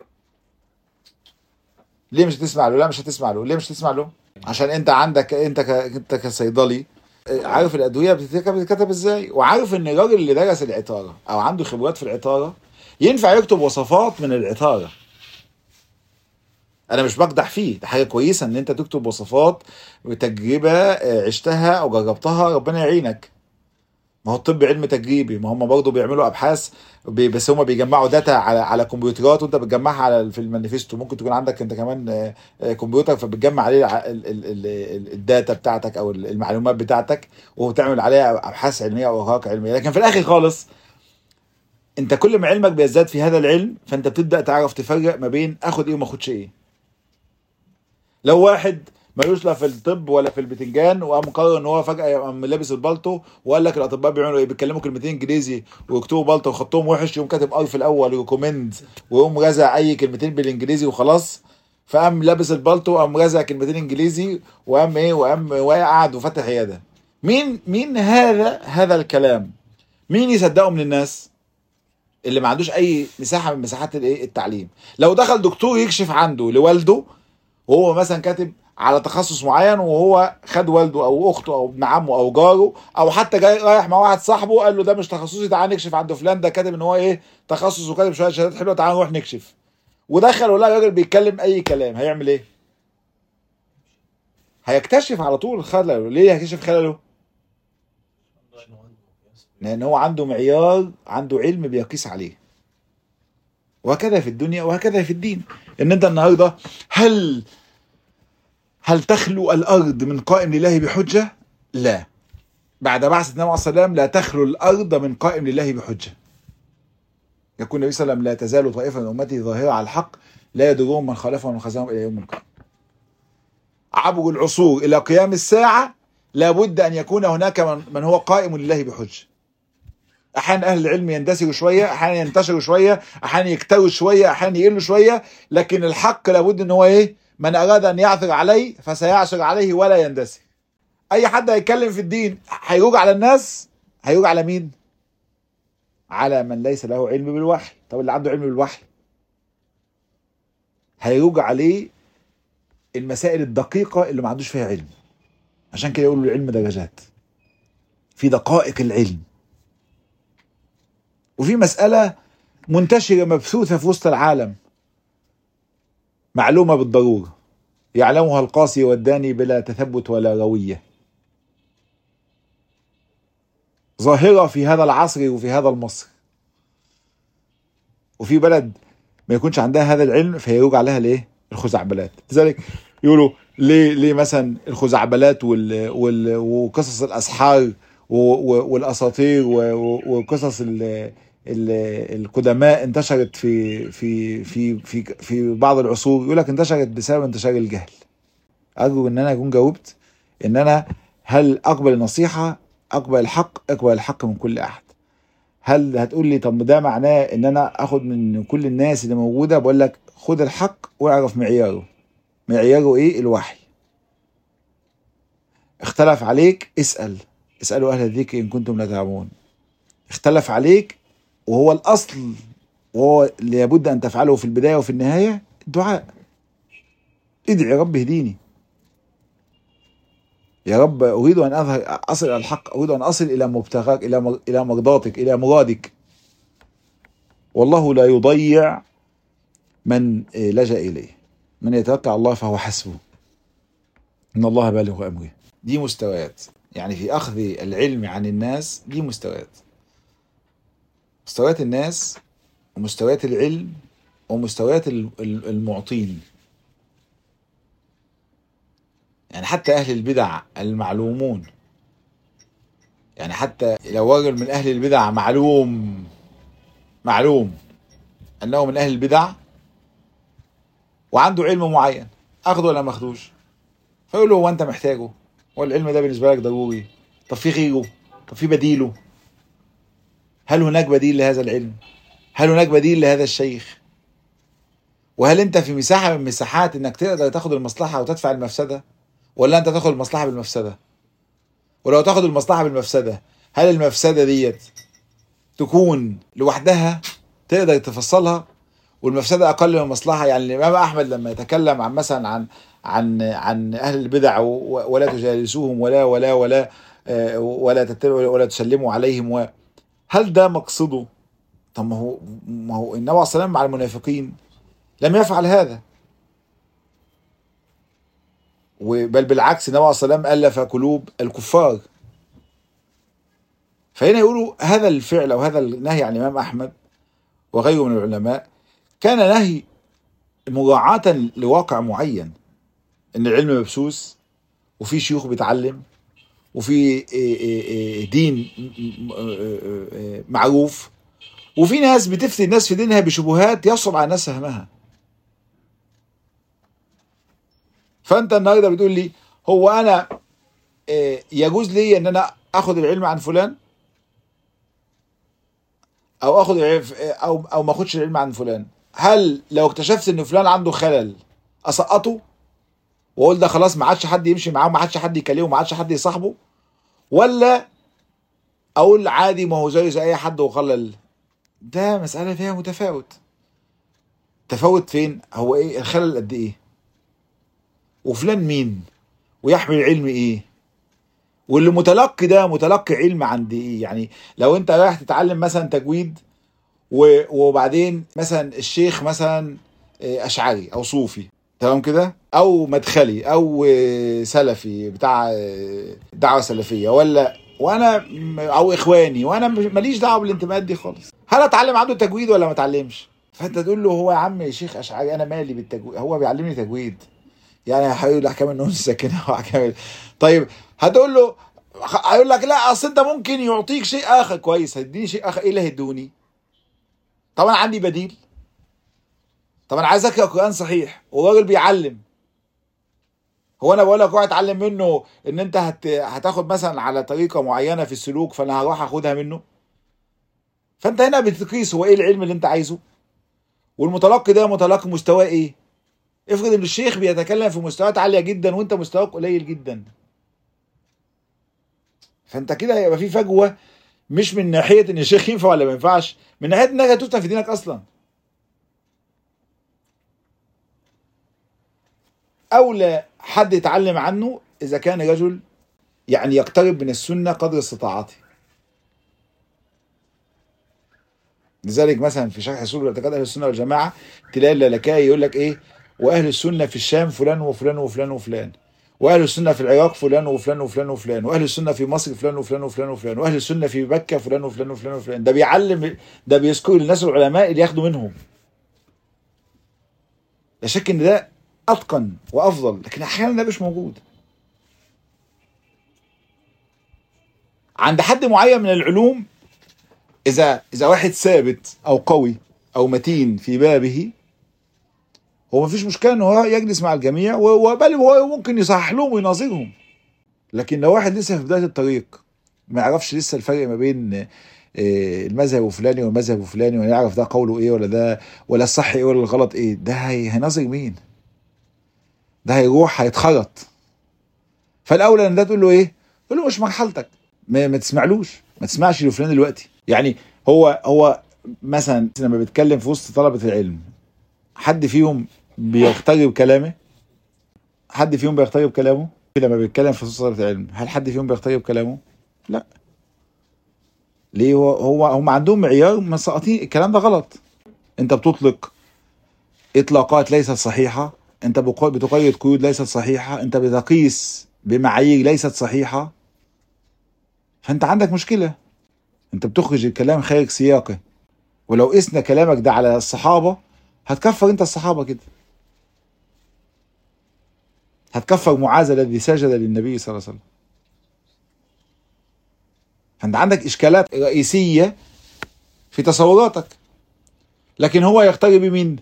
ليه مش هتسمع له لا مش هتسمع له ليه مش هتسمع له عشان انت عندك انت ك... انت كصيدلي اه، عارف الادويه بتتكتب بتتكتب ازاي وعارف ان الراجل اللي درس العطاره او عنده خبرات في العطاره ينفع يكتب وصفات من العطاره انا مش بقدح فيه ده حاجه كويسه ان انت تكتب وصفات وتجربه اه، عشتها او جربتها ربنا يعينك ما هو الطب علم تجريبي ما هم برضه بيعملوا ابحاث بي- بس هم بيجمعوا داتا على على كمبيوترات وانت بتجمعها على في المانيفستو ممكن تكون عندك انت كمان آه، آه، كمبيوتر فبتجمع عليه الع- ال- ال- ال- ال- الداتا بتاعتك او ال- المعلومات بتاعتك وبتعمل عليها ابحاث علميه او اوراق علميه لكن في الاخر خالص انت كل ما علمك بيزداد في هذا العلم فانت بتبدا تعرف تفرق ما بين اخد ايه وما اخدش ايه لو واحد ملوش لا في الطب ولا في البتنجان وقام قرر ان هو فجاه يقوم لابس البلطو وقال لك الاطباء بيعملوا ايه بيتكلموا كلمتين انجليزي ويكتبوا بلطو وخطهم وحش يقوم كاتب ار في الاول ويكومند ويقوم رازع اي كلمتين بالانجليزي وخلاص فقام لابس البلطو وقام رازع كلمتين انجليزي وقام ايه وقام وقعد وفتح عياده مين مين هذا هذا الكلام مين يصدقه من الناس اللي ما عندوش اي مساحه من مساحات الايه التعليم لو دخل دكتور يكشف عنده لوالده وهو مثلا كاتب على تخصص معين وهو خد والده او اخته او ابن عمه او جاره او حتى جاي رايح مع واحد صاحبه قال له ده مش تخصصي تعال نكشف عند فلان ده كاتب ان هو ايه تخصص وكاتب شويه شهادات حلوه تعال نروح نكشف ودخل ولا الراجل بيتكلم اي كلام هيعمل ايه؟ هيكتشف على طول خلله ليه هيكتشف خلله؟ لان هو عنده معيار عنده علم بيقيس عليه وهكذا في الدنيا وهكذا في الدين ان انت النهارده هل هل تخلو الارض من قائم لله بحجه؟ لا. بعد بعثة النبي عليه الصلاه والسلام لا تخلو الارض من قائم لله بحجه. يقول النبي صلى الله عليه وسلم لا تزال طائفه من امتي ظاهره على الحق لا يضرهم من خالفهم ومن خزاهم الى يوم القيامه. عبر العصور الى قيام الساعه لابد ان يكون هناك من, من هو قائم لله بحجه. احيانا اهل العلم يندثروا شويه، احيانا ينتشروا شويه، احيانا يكتروا شويه، احيانا يقلوا شويه، لكن الحق لابد ان هو ايه؟ من اراد ان يعثر عليه فسيعثر عليه ولا يندثر. اي حد هيتكلم في الدين هيروج على الناس هيروج على مين؟ على من ليس له علم بالوحي، طب اللي عنده علم بالوحي هيروج عليه المسائل الدقيقة اللي ما عندوش فيها علم. عشان كده يقولوا العلم درجات. في دقائق العلم. وفي مسألة منتشرة مبثوثة في وسط العالم معلومة بالضرورة يعلمها القاصي والداني بلا تثبت ولا روية ظاهرة في هذا العصر وفي هذا المصر وفي بلد ما يكونش عندها هذا العلم فيروج عليها الايه؟ الخزعبلات لذلك يقولوا ليه ليه مثلا الخزعبلات وال وال وقصص الاسحار و- و- والاساطير و- و- وقصص ال ال- القدماء انتشرت في في في في في بعض العصور يقول لك انتشرت بسبب انتشار الجهل ارجو ان انا اكون جاوبت ان انا هل اقبل النصيحه اقبل الحق اقبل الحق من كل احد هل هتقول لي طب ده معناه ان انا اخد من كل الناس اللي موجوده بقول لك خد الحق واعرف معياره معياره ايه الوحي اختلف عليك اسال اسالوا اهل الذكر ان كنتم لا تعلمون اختلف عليك وهو الاصل وهو اللي لابد ان تفعله في البدايه وفي النهايه الدعاء ادعي رب اهديني يا رب اريد ان اظهر اصل الى الحق اريد ان اصل الى مبتغاك الى مر- الى مرضاتك الى مرادك والله لا يضيع من آه، لجا اليه من يتوكل على الله فهو حسبه ان الله بالغ امره دي مستويات يعني في اخذ العلم عن الناس دي مستويات مستويات الناس ومستويات العلم ومستويات ال- ال- المعطين يعني حتى أهل البدع المعلومون يعني حتى لو رجل من أهل البدع معلوم معلوم أنه من أهل البدع وعنده علم معين أخده ولا ما أخدوش فيقول له هو أنت محتاجه والعلم ده بالنسبة لك ضروري طب في غيره طب في بديله هل هناك بديل لهذا العلم هل هناك بديل لهذا الشيخ وهل انت في مساحه من مساحات انك تقدر تاخد المصلحه وتدفع المفسده ولا انت تاخد المصلحه بالمفسده ولو تاخد المصلحه بالمفسده هل المفسده ديت تكون لوحدها تقدر تفصلها والمفسده اقل من المصلحه يعني الامام احمد لما يتكلم عن مثلا عن عن عن اهل البدع و- ولا تجالسوهم ولا ولا ولا آه، ولا تتبعوا ولا تسلموا عليهم و هل ده مقصده طب ما هو ما هو النبي عليه الصلاه والسلام مع المنافقين لم يفعل هذا بل بالعكس النبي عليه الصلاه والسلام الف قلوب الكفار فهنا يقولوا هذا الفعل او هذا النهي عن الامام احمد وغيره من العلماء كان نهي مراعاة لواقع معين ان العلم مبسوس وفي شيوخ بيتعلم وفي إيه إيه إيه دين م- م- إيه إيه معروف وفي ناس بتفتي الناس في دينها بشبهات يصعب على الناس فهمها فانت النهارده بتقول لي هو انا إيه، يجوز لي ان انا اخد العلم عن فلان او اخد العلم او او ما اخدش العلم عن فلان هل لو اكتشفت ان فلان عنده خلل اسقطه واقول ده خلاص ما عادش حد يمشي معاه ما عادش حد يكلمه ما عادش حد يصاحبه ولا اقول عادي ما هو زي زي اي حد وخلل ده مسألة فيها متفاوت تفاوت فين هو ايه الخلل قد ايه وفلان مين ويحمل العلم ايه واللي متلقي ده متلقي علم عند ايه يعني لو انت رايح تتعلم مثلا تجويد و- وبعدين مثلا الشيخ مثلا إيه، اشعري او صوفي تمام كده او مدخلي او إيه، سلفي بتاع إيه، دعوه سلفيه ولا وانا م- او اخواني وانا مش- ماليش دعوه بالانتماءات دي خالص هل اتعلم عنده تجويد ولا ما اتعلمش فانت تقول له هو يا عم يا شيخ اشعري انا مالي بالتجويد هو بيعلمني تجويد يعني هيقول احكام النون الساكنه واحكام طيب هتقول له هيقول لك لا اصل انت ممكن يعطيك شيء اخر كويس هيديني شيء اخر ايه اللي هيدوني طبعا عندي بديل طب انا عايز اقرا قران صحيح والراجل بيعلم هو انا بقول لك روح اتعلم منه ان انت هت... هتاخد مثلا على طريقه معينه في السلوك فانا هروح اخدها منه فانت هنا بتقيس هو ايه العلم اللي انت عايزه والمتلقي ده متلقي مستواه ايه افرض ان الشيخ بيتكلم في مستويات عاليه جدا وانت مستواك قليل جدا فانت كده هيبقى في فجوه مش من ناحيه ان الشيخ ينفع ولا ما ينفعش من ناحيه انك هتفتن في دينك اصلا اولى حد يتعلم عنه اذا كان رجل يعني يقترب من السنه قدر استطاعته لذلك مثلا في شرح اصول اعتقاد اهل السنه والجماعه تلاقي اللالكائي يقول لك ايه واهل السنه في الشام فلان وفلان وفلان وفلان واهل السنه في العراق فلان وفلان وفلان وفلان واهل السنه في مصر فلان وفلان وفلان وفلان واهل السنه في مكه فلان وفلان وفلان وفلان ده بيعلم ده بيذكر الناس العلماء اللي ياخدوا منهم لا شك ان ده اتقن وافضل لكن احيانا ده مش موجود عند حد معين من العلوم اذا اذا واحد ثابت او قوي او متين في بابه هو مفيش مشكله ان هو يجلس مع الجميع و- وبل هو ممكن يصحح لهم ويناظرهم لكن لو واحد لسه في بدايه الطريق ما يعرفش لسه الفرق ما بين آه، المذهب الفلاني والمذهب الفلاني ولا يعرف ده قوله ايه ولا ده ولا الصح ايه ولا الغلط ايه ده هي- هيناظر مين ده هيروح هيتخرط فالاولى ان ده تقول له ايه تقول له مش مرحلتك ما, ما تسمعلوش ما تسمعش لفلان دلوقتي يعني هو هو مثلا لما بيتكلم في وسط طلبه العلم حد فيهم بيقترب كلامه حد فيهم بيقترب كلامه لما بيتكلم في وسط طلبه العلم هل حد فيهم بيقترب كلامه لا ليه هو هو هم عندهم معيار مسقطين الكلام ده غلط انت بتطلق اطلاقات ليست صحيحه انت بقو- بتقيد قيود ليست صحيحه انت بتقيس بمعايير ليست صحيحه فانت عندك مشكله انت بتخرج الكلام خارج سياقه ولو قسنا كلامك ده على الصحابه هتكفر انت الصحابه كده هتكفر معاذ الذي سجد للنبي صلى الله عليه وسلم فانت عندك اشكالات رئيسيه في تصوراتك لكن هو يقترب بمين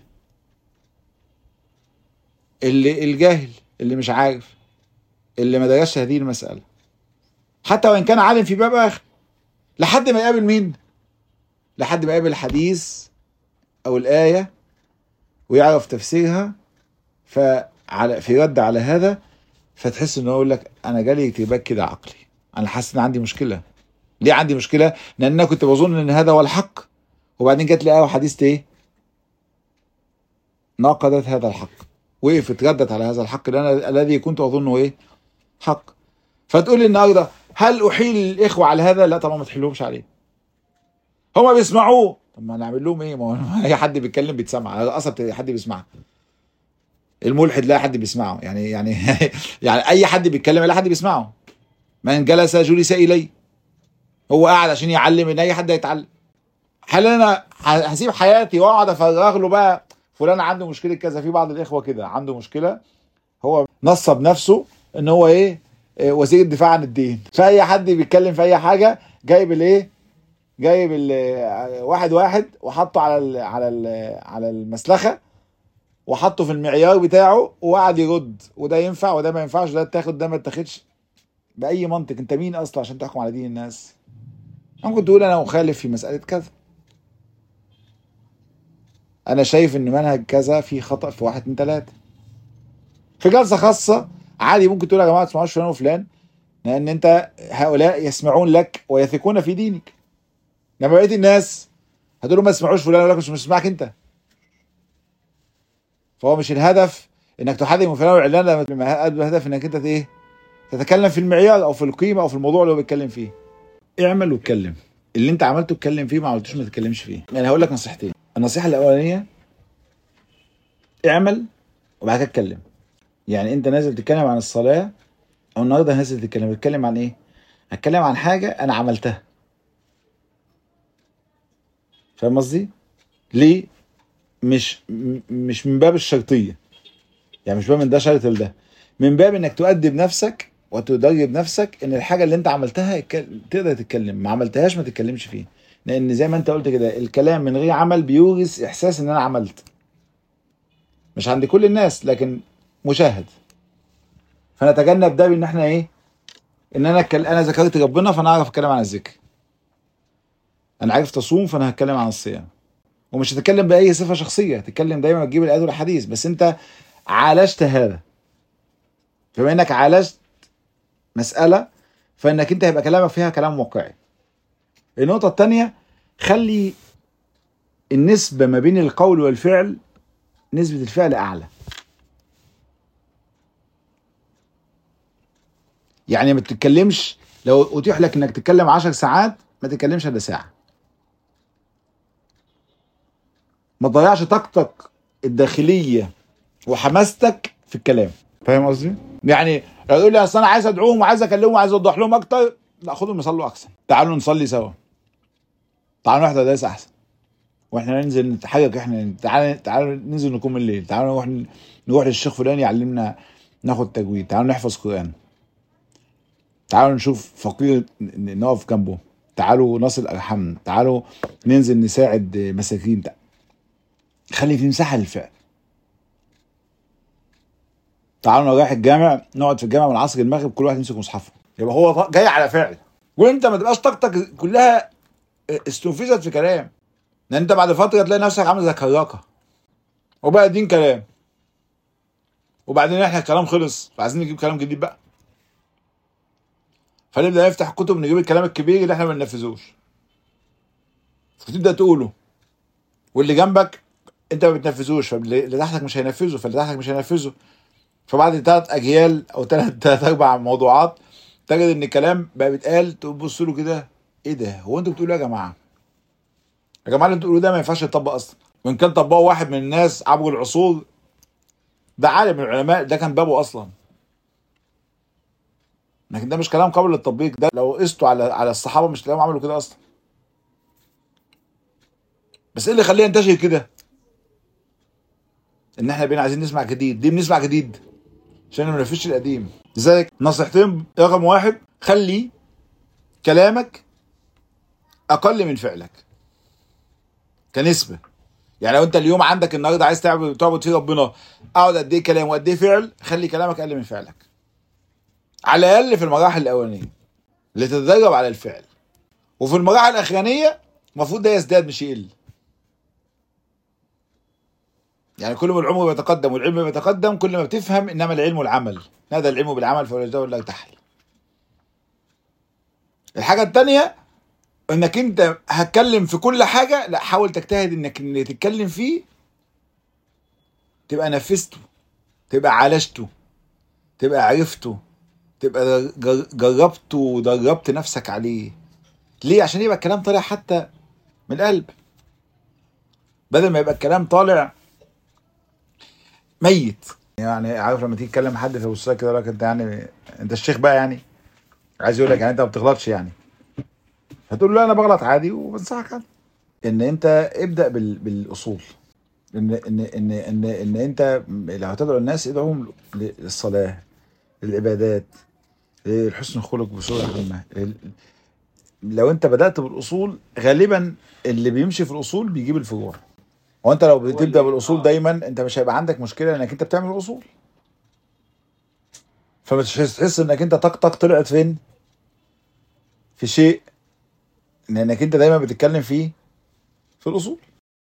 اللي الجاهل اللي مش عارف اللي ما درسش هذه المساله حتى وان كان عالم في باب اخر لحد ما يقابل مين لحد ما يقابل الحديث او الايه ويعرف تفسيرها فعلى في رد على هذا فتحس انه يقول لك انا جالي ارتباك كده عقلي انا حاسس ان عندي مشكله ليه عندي مشكله لان انا كنت بظن ان هذا هو الحق وبعدين جت لي ايه حديث ايه ناقضت هذا الحق وقفت ردت على هذا الحق لأن الذي كنت اظنه ايه حق فتقول لي النهارده هل احيل الاخوه على هذا لا طبعا ما تحلهمش عليه هما بيسمعوه طب ما نعمل لهم ايه ما هو اي حد بيتكلم بيتسمع اصلا حد بيسمعه الملحد لا حد بيسمعه يعني يعني يعني اي حد بيتكلم لا حد بيسمعه من جلس جلس اليه هو قاعد عشان يعلم ان اي حد هيتعلم هل انا هسيب حياتي واقعد افرغ له بقى فلان عنده مشكله كذا في بعض الاخوه كده عنده مشكله هو نصب نفسه ان هو ايه وزير الدفاع عن الدين فاي حد بيتكلم في اي حاجه جايب الايه جايب واحد واحد وحطه على ال على ال على المسلخه وحطه في المعيار بتاعه وقعد يرد وده ينفع وده ما ينفعش وده تاخد ده ما تاخدش باي منطق انت مين اصلا عشان تحكم على دين الناس ممكن تقول انا مخالف في مساله كذا انا شايف ان منهج كذا في خطا في واحد اتنين تلاته في جلسه خاصه عادي ممكن تقول يا جماعه ما تسمعوش فلان وفلان لان انت هؤلاء يسمعون لك ويثقون في دينك لما بقيت الناس هتقول لهم ما تسمعوش فلان ولا مش مسمعك انت فهو مش الهدف انك تحدد من فلان وعلان لما الهدف انك انت ايه تتكلم في المعيار او في القيمه او في الموضوع اللي هو بيتكلم فيه اعمل واتكلم اللي انت عملته اتكلم فيه ما عملتوش ما تتكلمش فيه يعني هقول لك نصيحتين النصيحه الاولانيه اعمل وبعد كده اتكلم يعني انت نازل تتكلم عن الصلاه او النهارده نازل تتكلم تتكلم عن ايه هتكلم عن حاجه انا عملتها فاهم قصدي ليه مش مش من باب الشرطيه يعني مش باب من ده شرط لده من باب انك تؤدب نفسك وتدرب نفسك ان الحاجه اللي انت عملتها تقدر تتكلم ما عملتهاش ما تتكلمش فيها لان زي ما انت قلت كده الكلام من غير عمل بيورث احساس ان انا عملت مش عند كل الناس لكن مشاهد فنتجنب ده بان احنا ايه ان انا كل... انا ذكرت ربنا فانا اعرف اتكلم عن الذكر انا عرفت اصوم فانا هتكلم عن الصيام ومش هتتكلم باي صفه شخصيه هتتكلم دايما تجيب الايات والحديث بس انت عالجت هذا بما انك عالجت مساله فانك انت هيبقى كلامك فيها كلام واقعي النقطه الثانيه خلي النسبه ما بين القول والفعل نسبه الفعل اعلى يعني ما تتكلمش لو اتيح لك انك تتكلم 10 ساعات ما تتكلمش الا ساعه ما تضيعش طاقتك الداخليه وحماستك في الكلام فاهم قصدي؟ يعني لو تقول لي اصل انا عايز ادعوهم وعايز اكلمهم وعايز اوضح لهم اكتر لا خدهم يصلوا احسن تعالوا نصلي سوا تعالوا نحضر درس احسن واحنا ننزل نتحرك احنا تعالوا تعالوا ننزل نقوم الليل تعالوا نروح نروح للشيخ فلان يعلمنا ناخد تجويد تعالوا نحفظ قران تعالوا نشوف فقير نقف جنبه تعالوا نصل ارحام تعالوا ننزل نساعد مساكين خلي في مساحه للفعل تعالوا انا رايح الجامع نقعد في الجامع من العصر المغرب كل واحد يمسك مصحفه يبقى هو جاي على فعل وانت ما تبقاش طاقتك كلها استنفذت في كلام لان انت بعد فتره تلاقي نفسك عامل زي كراكه وبقى الدين كلام وبعدين احنا الكلام خلص فعايزين نجيب كلام جديد بقى فنبدا نفتح كتب نجيب الكلام الكبير اللي احنا ما بننفذوش فتبدا تقوله واللي جنبك انت ما بتنفذوش فاللي تحتك مش هينفذه فاللي تحتك مش هينفذه فبعد ثلاث اجيال او ثلاث ثلاث اربع موضوعات تجد ان الكلام بقى بيتقال تبص له كده ايه ده هو انتوا بتقولوا يا جماعه يا جماعه اللي انتوا بتقولوه ده ما ينفعش يتطبق اصلا وان كان طبقه واحد من الناس عبر العصور ده عالم من العلماء ده كان بابه اصلا لكن ده مش كلام قابل للتطبيق ده لو قسته على على الصحابه مش تلاقيهم عملوا كده اصلا بس ايه اللي يخليها ينتشر كده ان احنا بقينا عايزين نسمع جديد ليه بنسمع جديد عشان ما ننفذش القديم لذلك نصيحتين رقم واحد خلي كلامك اقل من فعلك كنسبه يعني لو انت اليوم عندك النهارده عايز تعبد تعبد فيه ربنا اقعد قد ايه كلام وقد ايه فعل خلي كلامك اقل من فعلك على الاقل في المراحل الاولانيه لتتدرب على الفعل وفي المراحل الاخرانيه المفروض ده يزداد مش يقل يعني كل ما العمر بيتقدم والعلم بيتقدم كل ما بتفهم انما العلم العمل هذا العلم بالعمل فلا يزداد ولا يرتحل الحاجه الثانيه انك انت هتكلم في كل حاجه لا حاول تجتهد انك اللي تتكلم فيه تبقى نفذته تبقى عالجته تبقى عرفته تبقى جر- جربته ودربت نفسك عليه ليه عشان يبقى الكلام طالع حتى من القلب بدل ما يبقى الكلام طالع ميت يعني عارف لما تيجي تكلم حد في وسطك كده يقول لك انت يعني انت الشيخ بقى يعني عايز يقول لك يعني انت ما بتغلطش يعني هتقول له لا انا بغلط عادي وبنصحك عادي ان انت ابدا بال... بالاصول ان ان ان ان ان انت لو هتدعو الناس ادعوهم للصلاه للعبادات لحسن الخلق بصوره عامه لل- لو انت بدات بالاصول غالبا اللي بيمشي في الاصول بيجيب الفروع وانت لو بتبدا بالاصول دايما انت مش هيبقى عندك مشكله انك انت بتعمل الاصول فمش هتحس انك انت طاقتك طلعت فين في شيء لانك انت دايما بتتكلم فيه في الاصول